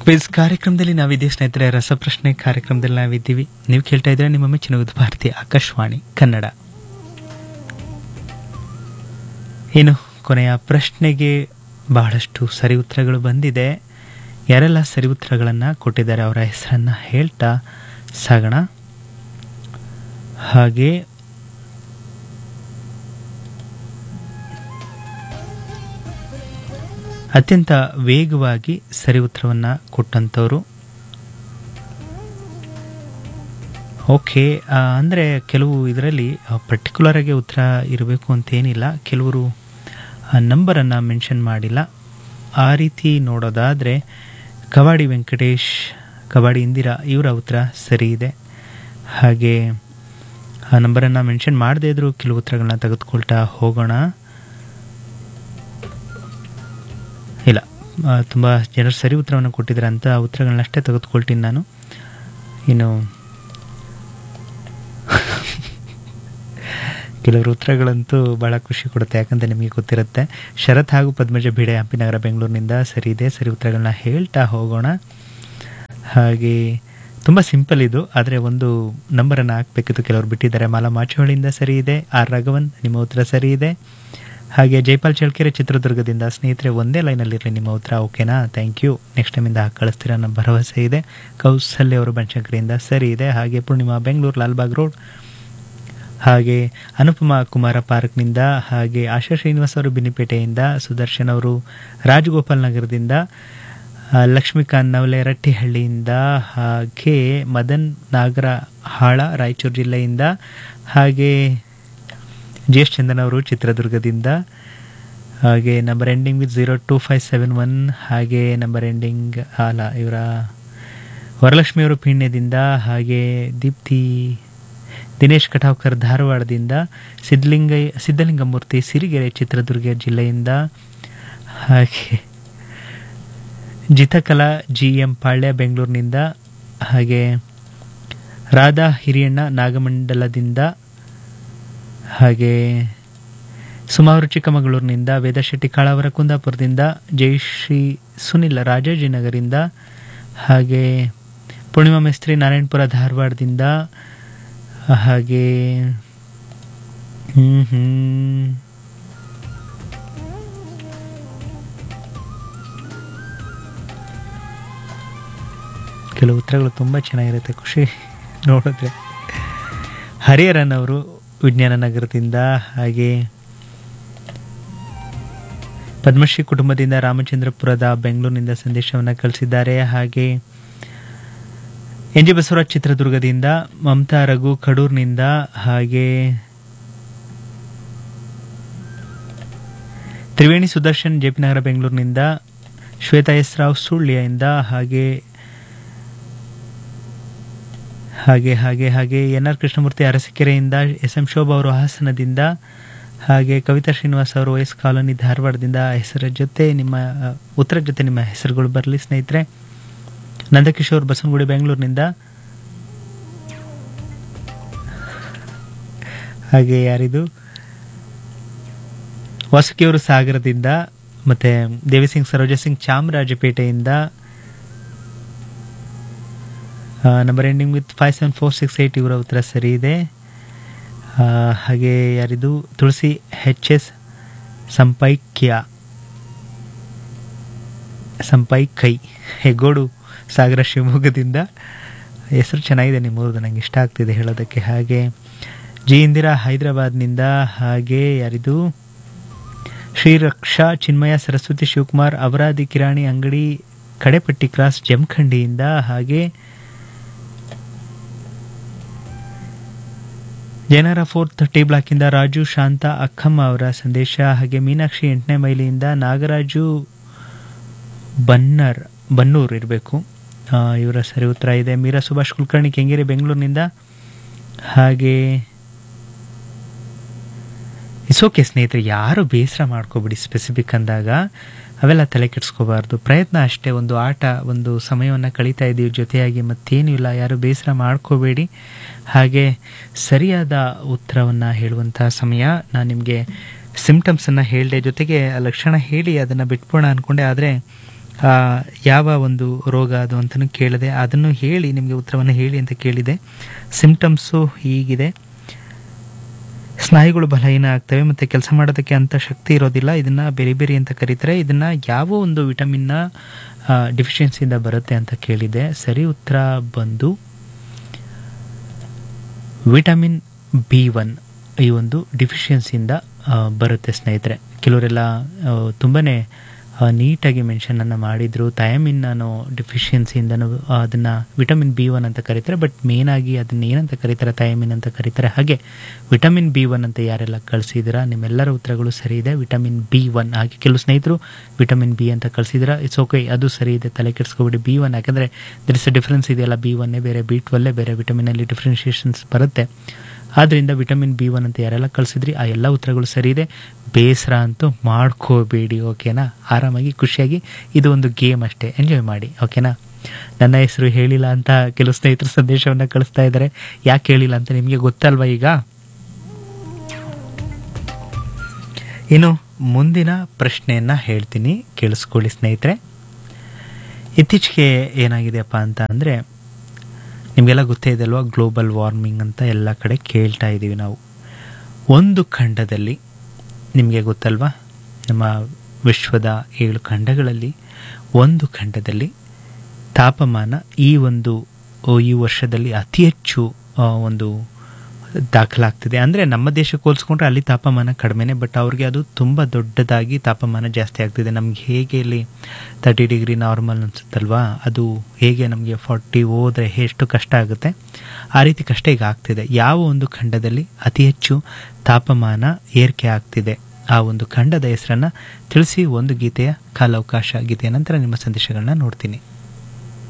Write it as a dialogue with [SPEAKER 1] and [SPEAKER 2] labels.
[SPEAKER 1] quiz ಕಾರ್ಯಕ್ರಮದಲ್ಲಿ ನಾವಿದ್ದೀವಿ ಸ್ನೇಹಿತರೆ ರಸಪ್ರಶ್ನೆ ಕಾರ್ಯಕ್ರಮದಲ್ಲಿ ನಾವಿದ್ದೀವಿ ನೀವು ಕೇಳ್ತಾ ಇದ್ರೆ ನಿಮ್ಮ ಮೆಚ್ಚಿನ ಉದ್ ಭಾರತಿ ಆಕಾಶವಾಣಿ ಕನ್ನಡ ಏನು ಕೊನೆಯ ಪ್ರಶ್ನೆಗೆ ಬಹಳಷ್ಟು ಸರಿ ಉತ್ತರಗಳು ಬಂದಿದೆ ಯಾರೆಲ್ಲ ಸರಿ ಉತ್ತರಗಳನ್ನು ಕೊಟ್ಟಿದ್ದಾರೆ ಅವರ ಹೆಸರನ್ನು ಹೇಳ್ತಾ ಸಾಗೋಣ ಹಾಗೆ ಅತ್ಯಂತ ವೇಗವಾಗಿ ಸರಿ ಉತ್ತರವನ್ನು ಕೊಟ್ಟಂಥವ್ರು ಓಕೆ ಅಂದರೆ ಕೆಲವು ಇದರಲ್ಲಿ ಪರ್ಟಿಕ್ಯುಲರ್ ಆಗಿ ಉತ್ತರ ಇರಬೇಕು ಅಂತೇನಿಲ್ಲ ಕೆಲವರು ನಂಬರನ್ನು ಮೆನ್ಷನ್ ಮಾಡಿಲ್ಲ ಆ ರೀತಿ ನೋಡೋದಾದರೆ ಕವಾಡಿ ವೆಂಕಟೇಶ್ ಕವಾಡಿ ಇಂದಿರಾ ಇವರ ಉತ್ತರ ಸರಿ ಇದೆ ಹಾಗೆ ಆ ನಂಬರನ್ನು ಮೆನ್ಷನ್ ಮಾಡದೇ ಇದ್ರೂ ಕೆಲವು ಉತ್ತರಗಳನ್ನ ತೆಗೆದುಕೊಳ್ತಾ ಹೋಗೋಣ ಇಲ್ಲ ತುಂಬ ಜನರು ಸರಿ ಉತ್ತರವನ್ನು ಕೊಟ್ಟಿದ್ದಾರೆ ಅಂತ ಉತ್ತರಗಳನ್ನಷ್ಟೇ ತೆಗೆದುಕೊಳ್ತೀನಿ ನಾನು ಇನ್ನು ಕೆಲವರು ಉತ್ತರಗಳಂತೂ ಭಾಳ ಖುಷಿ ಕೊಡುತ್ತೆ ಯಾಕಂದರೆ ನಿಮಗೆ ಗೊತ್ತಿರುತ್ತೆ ಶರತ್ ಹಾಗೂ ಪದ್ಮಜ ಭಿಡೆ ಹಂಪಿನಗರ ಬೆಂಗಳೂರಿನಿಂದ ಸರಿ ಇದೆ ಸರಿ ಉತ್ತರಗಳನ್ನ ಹೇಳ್ತಾ ಹೋಗೋಣ ಹಾಗೆ ತುಂಬ ಸಿಂಪಲ್ ಇದು ಆದರೆ ಒಂದು ನಂಬರನ್ನು ಹಾಕಬೇಕಿತ್ತು ಕೆಲವರು ಬಿಟ್ಟಿದ್ದಾರೆ ಮಾಲಾ ಮಾಚೋಳಿಯಿಂದ ಸರಿ ಇದೆ ಆರ್ ರಾಘವನ್ ನಿಮ್ಮ ಉತ್ತರ ಸರಿ ಇದೆ ಹಾಗೆ ಜೈಪಾಲ್ ಚಳ್ಕೆರೆ ಚಿತ್ರದುರ್ಗದಿಂದ ಸ್ನೇಹಿತರೆ ಒಂದೇ ಲೈನಲ್ಲಿರಲಿ ನಿಮ್ಮ ಉತ್ತರ ಓಕೆನಾ ಥ್ಯಾಂಕ್ ಯು ನೆಕ್ಸ್ಟ್ ಟೈಮಿಂದ ಹಾಕಿ ಕಳಿಸ್ತೀರ ಅನ್ನೋ ಭರವಸೆ ಇದೆ ಕೌಸಲ್ಯ ಅವರು ಬನಶಂಕರಿಯಿಂದ ಸರಿ ಇದೆ ಹಾಗೆ ಪೂರ್ಣಿಮಾ ಬೆಂಗಳೂರು ಲಾಲ್ಬಾಗ್ ರೋಡ್ ಹಾಗೆ ಅನುಪಮಾ ಕುಮಾರ ಪಾರ್ಕ್ನಿಂದ ಹಾಗೆ ಆಶಾ ಶ್ರೀನಿವಾಸ್ ಅವರು ಬಿನ್ನಿಪೇಟೆಯಿಂದ ಸುದರ್ಶನ್ ಅವರು ರಾಜಗೋಪಾಲ್ ನಗರದಿಂದ ಲಕ್ಷ್ಮೀಕಾಂತ್ ನವಲೆ ರಟ್ಟಿಹಳ್ಳಿಯಿಂದ ಹಾಗೆ ಮದನ್ ನಾಗರ ಹಾಳ ರಾಯಚೂರು ಜಿಲ್ಲೆಯಿಂದ ಹಾಗೆ ಜಿ ಎಸ್ ಚಂದನ್ ಅವರು ಚಿತ್ರದುರ್ಗದಿಂದ ಹಾಗೆ number ending with zero two five seven one ಹಾಗೆ ನಂಬರ್ ಎಂಡಿಂಗ್ ಅಲ್ಲ ಇವರ ವರಲಕ್ಷ್ಮಿ ಅವರು ಪೀಣ್ಯದಿಂದ ಹಾಗೆ ದೀಪ್ತಿ ದಿನೇಶ್ ಕಟಾವ್ಕರ್ ಧಾರವಾಡದಿಂದ ಸಿದ್ಧಲಿಂಗ ಸಿದ್ಧಲಿಂಗಮೂರ್ತಿ ಸಿರಿಗೆರೆ ಚಿತ್ರದುರ್ಗ ಜಿಲ್ಲೆಯಿಂದ ಹಾಗೆ ಜಿತಕಲಾ ಜಿ ಎಂ ಪಾಳ್ಯ ಬೆಂಗಳೂರಿನಿಂದ ಹಾಗೆ ರಾಧಾ ಹಿರಿಯಣ್ಣ ನಾಗಮಂಡಲದಿಂದ ಹಾಗೆ ಸುಮಾರು ಚಿಕ್ಕಮಗಳೂರಿನಿಂದ ವೇದಶೆಟ್ಟಿ ಕಾಳಾವರ ಕುಂದಾಪುರದಿಂದ ಜಯಶ್ರೀ ಸುನಿಲ್ ರಾಜಾಜಿನಗರಿಂದ ಹಾಗೆ ಪೂರ್ಣಿಮಾ ಮೇಸ್ತ್ರಿ ನಾರಾಯಣಪುರ ಧಾರವಾಡದಿಂದ ಹಾಗೆ ಹ್ಮ್ ಹ್ಮ್ ಕೆಲವು ಉತ್ತರಗಳು ತುಂಬ ಚೆನ್ನಾಗಿರುತ್ತೆ ಖುಷಿ ನೋಡಿದ್ರೆ ಹರಿಹರನ್ ಅವರು ವಿಜ್ಞಾನ ನಗರದಿಂದ ಹಾಗೆ ಪದ್ಮಶ್ರೀ ಕುಟುಂಬದಿಂದ ರಾಮಚಂದ್ರಪುರದ ಬೆಂಗಳೂರಿನಿಂದ ಸಂದೇಶವನ್ನು ಕಳಿಸಿದ್ದಾರೆ ಹಾಗೆ ಎನ್ ಜಿ ಬಸವರಾಜ್ ಚಿತ್ರದುರ್ಗದಿಂದ ಮಮತಾ ರಘು ಕಡೂರ್ನಿಂದ ಹಾಗೆ ತ್ರಿವೇಣಿ ಸುದರ್ಶನ್ ಜೆ ಪಿ ನಗರ ಬೆಂಗಳೂರಿನಿಂದ ಶ್ವೇತಾ ಎಸ್ ರಾವ್ ಸುಳ್ಯದಿಂದ ಹಾಗೆ ಹಾಗೆ ಹಾಗೆ ಹಾಗೆ ಎನ್ ಆರ್ ಕೃಷ್ಣಮೂರ್ತಿ ಅರಸಕೆರೆಯಿಂದ ಎಸ್ ಎಂ ಶೋಭಾ ಅವರು ಹಾಸನದಿಂದ ಹಾಗೆ ಕವಿತಾ ಶ್ರೀನಿವಾಸ್ ಅವರು ಎಸ್ ಕಾಲೋನಿ ಧಾರವಾಡದಿಂದ ಹೆಸರ ಜೊತೆ ನಿಮ್ಮ ಉತ್ತರ ಜೊತೆ ನಿಮ್ಮ ಹೆಸರುಗಳು ಬರಲಿ ಸ್ನೇಹಿತರೆ ನಂದಕಿಶೋರ್ ಬಸವನಗುಡಿ ಬೆಂಗಳೂರಿನಿಂದ ಹಾಗೆ ಯಾರಿದು ವಾಸುಕಿಯವರು ಸಾಗರದಿಂದ ಮತ್ತೆ ದೇವಿಸಿಂಗ್ ಸರೋಜ ಸಿಂಗ್ ಚಾಮರಾಜಪೇಟೆಯಿಂದ number ending with five seven four six eight ಇವರ ಉತ್ತರ ಸರಿ ಇದೆ ಹಾಗೆ ಯಾರಿದು ತುಳಸಿ ಹೆಚ್ ಎಸ್ ಸಂಪೈಕ್ಯ ಸಂಪೈಕೈ ಹೆಗ್ಗೋಡು ಸಾಗರ ಶಿವಮೊಗ್ಗದಿಂದ ಹೆಸರು ಚೆನ್ನಾಗಿದೆ ನಿಮ್ಮೂರ್ದು ನಂಗೆ ಇಷ್ಟ ಆಗ್ತಿದೆ ಹೇಳೋದಕ್ಕೆ ಹಾಗೆ ಜಿ ಇಂದಿರಾ ಹೈದರಾಬಾದ್ನಿಂದ ಹಾಗೆ ಯಾರಿದು ಶ್ರೀರಕ್ಷಾ ಚಿನ್ಮಯ ಸರಸ್ವತಿ ಶಿವಕುಮಾರ್ ಅವರಾದಿ ಕಿರಾಣಿ ಅಂಗಡಿ ಕಡೆಪಟ್ಟಿ ಕ್ರಾಸ್ ಜಮಖಂಡಿಯಿಂದ ಹಾಗೆ ಜನರ ಫೋರ್ತ್ ಟಿ ಬ್ಲಾಕಿಂದ ರಾಜು ಶಾಂತ ಅಕ್ಕಮ್ಮ ಅವರ ಸಂದೇಶ ಹಾಗೆ ಮೀನಾಕ್ಷಿ ಎಂಟನೇ ಮೈಲಿಯಿಂದ ನಾಗರಾಜು ಬನ್ನರ್ ಬನ್ನೂರ್ ಇರಬೇಕು ಇವರ ಸರಿ ಉತ್ತರ ಇದೆ ಮೀರಾ ಸುಭಾಷ್ ಕುಲಕರ್ಣಿ ಕೆಂಗೇರಿ ಬೆಂಗಳೂರಿನಿಂದ ಹಾಗೆ ಇಸೋಕೆ ಸ್ನೇಹಿತರೆ ಯಾರು ಬೇಸರ ಮಾಡ್ಕೋಬಿಡಿ ಸ್ಪೆಸಿಫಿಕ್ ಅಂದಾಗ ಅವೆಲ್ಲ ತಲೆ ಕೆಡಿಸ್ಕೋಬಾರ್ದು ಪ್ರಯತ್ನ ಅಷ್ಟೇ ಒಂದು ಆಟ ಒಂದು ಸಮಯವನ್ನು ಕಳೀತಾ ಇದ್ದೀವಿ ಜೊತೆಯಾಗಿ ಮತ್ತೇನೂ ಇಲ್ಲ ಯಾರು ಬೇಸರ ಮಾಡ್ಕೋಬೇಡಿ ಹಾಗೆ ಸರಿಯಾದ ಉತ್ತರವನ್ನು ಹೇಳುವಂಥ ಸಮಯ ನಾನು ನಿಮಗೆ ಸಿಮ್ಟಮ್ಸನ್ನು ಹೇಳಿದೆ ಜೊತೆಗೆ ಲಕ್ಷಣ ಹೇಳಿ ಅದನ್ನು ಬಿಟ್ಬೋಣ ಅಂದ್ಕೊಂಡೆ ಆದರೆ ಆ, ಯಾವ ಒಂದು ರೋಗ ಅದು ಅಂತಲೂ ಕೇಳಿದೆ ಅದನ್ನು ಹೇಳಿ ನಿಮಗೆ ಉತ್ತರವನ್ನು ಹೇಳಿ ಅಂತ ಕೇಳಿದೆ ಸಿಂಪ್ಟಮ್ಸು ಹೀಗಿದೆ ಸ್ನಾಯುಗಳು ಬಲಹೀನ ಆಗ್ತವೆ ಮತ್ತು ಕೆಲಸ ಮಾಡೋದಕ್ಕೆ ಅಂಥ ಶಕ್ತಿ ಇರೋದಿಲ್ಲ ಇದನ್ನು ಬೇರೆ ಬೇರೆ ಅಂತ ಕರೀತಾರೆ ಇದನ್ನು ಯಾವ ಒಂದು ವಿಟಮಿನ್ನ ಡಿಫಿಷಿಯನ್ಸಿಯಿಂದ ಬರುತ್ತೆ ಅಂತ ಕೇಳಿದೆ ಸರಿ ಉತ್ತರ ಬಂದು ವಿಟಮಿನ್ ಬಿ ಒನ್ ಈ ಒಂದು ಡಿಫಿಷಿಯನ್ಸಿಯಿಂದ ಆ, ಬರುತ್ತೆ ಸ್ನೇಹಿತರೆ ಕೆಲವರೆಲ್ಲ ತುಂಬಾ ನೀಟಾಗಿ ಮೆನ್ಷನನ್ನು ಮಾಡಿದರು ಥಯಮಿನ್ ನಾನು ಡಿಫಿಷಿಯನ್ಸಿಯಿಂದನೂ ಅದನ್ನು ವಿಟಮಿನ್ ಬಿ ಒನ್ ಅಂತ ಕರೀತಾರೆ ಬಟ್ ಮೇನಾಗಿ ಅದನ್ನ ಏನಂತ ಕರೀತಾರೆ ಥಯಮಿನ್ ಅಂತ ಕರೀತಾರೆ ಹಾಗೆ ವಿಟಮಿನ್ ಬಿ ಒನ್ ಅಂತ ಯಾರೆಲ್ಲ ಕಳಿಸಿದ್ದೀರಾ ನಿಮ್ಮೆಲ್ಲರ ಉತ್ತರಗಳು ಸರಿ ಇದೆ ವಿಟಮಿನ್ ಬಿ ಒನ್ ಹಾಗೆ ಕೆಲವು ಸ್ನೇಹಿತರು ವಿಟಮಿನ್ ಬಿ ಅಂತ ಕಳಿಸಿದ್ದೀರಾ ಇಟ್ಸ್ ಓಕೆ ಅದು ಸರಿ ಇದೆ ತಲೆ ಕೆಡಿಸ್ಕೊಬಿಡಿ ಬಿ ಒನ್ ಯಾಕಂದರೆ ದರ್ ಇಸ್ ಅ ಡಿಫ್ರೆನ್ಸ್ ಇದೆಯಲ್ಲ ಬಿ ಒನ್ನೇ ಬೇರೆ ಬಿ ಟ್ವೆಲ್ಲೇ ಬೇರೆ ವಿಟಮಿನಲ್ಲಿ ಡಿಫ್ರೆನ್ಷಿಯೇಷನ್ಸ್ ಬರುತ್ತೆ ಆದ್ದರಿಂದ ವಿಟಮಿನ್ ಬಿ ಒನ್ ಅಂತ ಯಾರೆಲ್ಲ ಕಳಿಸಿದ್ರಿ ಆ ಎಲ್ಲ ಉತ್ತರಗಳು ಸರಿ ಇದೆ ಬೇಸರ ಅಂತೂ ಮಾಡ್ಕೋಬೇಡಿ ಓಕೆನಾ ಆರಾಮಾಗಿ ಖುಷಿಯಾಗಿ ಇದು ಒಂದು ಗೇಮ್ ಅಷ್ಟೇ ಎಂಜಾಯ್ ಮಾಡಿ ಓಕೆನಾ ನನ್ನ ಹೆಸರು ಹೇಳಿಲ್ಲ ಅಂತ ಕೆಲವು ಸ್ನೇಹಿತರು ಸಂದೇಶವನ್ನು ಕಳಿಸ್ತಾ ಇದ್ದಾರೆ ಯಾಕೆ ಹೇಳಿಲ್ಲ ಅಂತ ನಿಮಗೆ ಗೊತ್ತಲ್ವಾ ಈಗ ಇನ್ನು ಮುಂದಿನ ಪ್ರಶ್ನೆಯನ್ನು ಹೇಳ್ತೀನಿ ಕೇಳಿಸ್ಕೊಳ್ಳಿ ಸ್ನೇಹಿತರೆ ಇತ್ತೀಚೆಗೆ ಏನಾಗಿದೆಯಪ್ಪ ಅಂತ ಅಂದರೆ ನಿಮಗೆಲ್ಲ ಗೊತ್ತೇ ಇದೆ ಅಲ್ವಾ ಗ್ಲೋಬಲ್ ವಾರ್ಮಿಂಗ್ ಅಂತ ಎಲ್ಲ ಕಡೆ ಕೇಳ್ತಾ ಇದ್ದೀವಿ ನಾವು ಒಂದು ಖಂಡದಲ್ಲಿ ನಿಮಗೆ ಗೊತ್ತಲ್ವಾ ನಮ್ಮ ವಿಶ್ವದ ಏಳು ಖಂಡಗಳಲ್ಲಿ ಒಂದು ಖಂಡದಲ್ಲಿ ತಾಪಮಾನ ಈ ಒಂದು ಓ, ಈ ವರ್ಷದಲ್ಲಿ ಅತಿ ಹೆಚ್ಚು ಆ, ಒಂದು ದಾಖಲಾಗ್ತಿದೆ ಅಂದರೆ ನಮ್ಮ ದೇಶಕ್ಕೆ ಹೋಲಿಸ್ಕೊಂಡ್ರೆ ಅಲ್ಲಿ ತಾಪಮಾನ ಕಡಿಮೆನೇ ಬಟ್ ಅವ್ರಿಗೆ ಅದು ತುಂಬ ದೊಡ್ಡದಾಗಿ ತಾಪಮಾನ ಜಾಸ್ತಿ ಆಗ್ತಿದೆ ನಮ್ಗೆ ಹೇಗೆ ಇಲ್ಲಿ ತರ್ಟಿ ಡಿಗ್ರಿ ನಾರ್ಮಲ್ ಅನ್ಸುತ್ತಲ್ವಾ ಅದು ಹೇಗೆ ನಮಗೆ ಫಾರ್ಟಿ ಹೋದರೆ ಎಷ್ಟು ಕಷ್ಟ ಆಗುತ್ತೆ ಆ ರೀತಿ ಕಷ್ಟ ಈಗ ಆಗ್ತಿದೆ ಯಾವ ಒಂದು ಖಂಡದಲ್ಲಿ ಅತಿ ಹೆಚ್ಚು ತಾಪಮಾನ ಏರಿಕೆ ಆಗ್ತಿದೆ ಆ ಒಂದು ಖಂಡದ ಹೆಸರನ್ನು ತಿಳಿಸಿ ಒಂದು ಗೀತೆಯ ಕಾಲಾವಕಾಶ ಗೀತೆಯ ನಂತರ ನಿಮ್ಮ ಸಂದೇಶಗಳನ್ನ ನೋಡ್ತೀನಿ